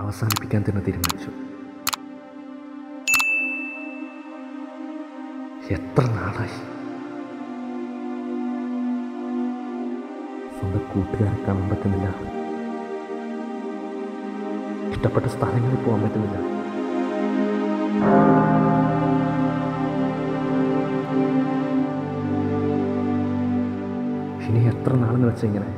അവസാനിപ്പിക്കാൻ തന്നെ തീരുമാനിച്ചു എത്ര നാളായി സ്വന്തം കൂട്ടുകാരെ കാണാൻ പറ്റുന്നില്ല ഇഷ്ടപ്പെട്ട സ്ഥലങ്ങളിൽ പോകാൻ പറ്റുന്നില്ല ഇനി എത്ര നാളെന്ന് വെച്ചാൽ ഇങ്ങനെ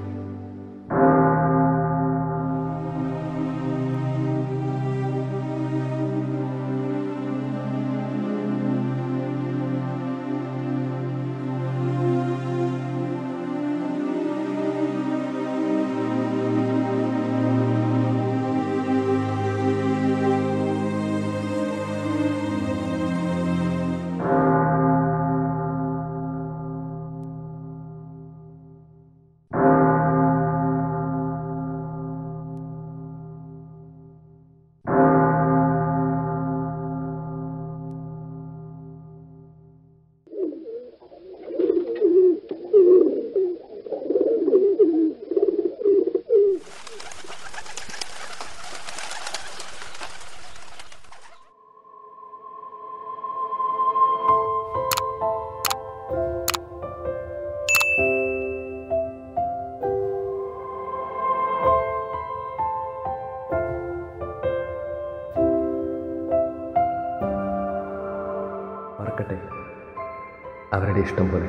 മറക്കട്ടെ അവരുടെ ഇഷ്ടം പോലെ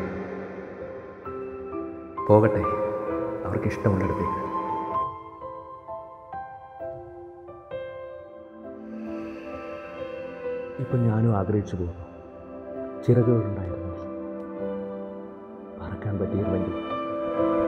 പോകട്ടെ അവർക്ക് ഇഷ്ടമുള്ളിടത്തേക്ക് ഇപ്പം ഞാനും ആഗ്രഹിച്ചു പോകുന്നു ചിറകുകളുണ്ടായിരുന്നു പറക്കാൻ പറ്റിയിരുന്നെങ്കിൽ